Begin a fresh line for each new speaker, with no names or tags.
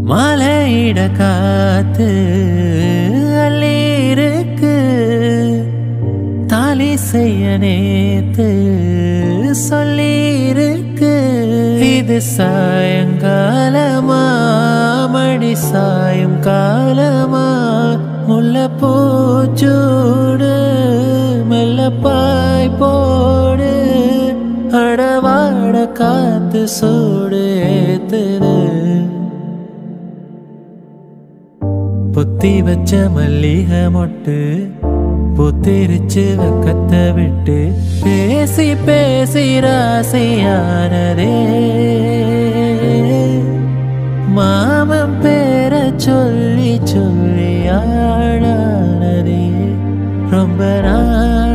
மலையிட காத்து அள்ளிருக்கு தாலி செய்ய நேத்து சொல்லிருக்கு இது சாயங்காலமா மடி சாயும் காலமா முல்ல பூச்சூடு மெல்ல பாய் போடு அடவாட காத்து சூடு ஏத்துது பொத்தி வச்ச மல்லிகை மொட்டு புத்திரிச்சு வெக்கத்தை விட்டு பேசி பேசி ராசியானதே மாமன் பேர சொல்லி சொல்லி ஆடானதே ரொம்ப நாள்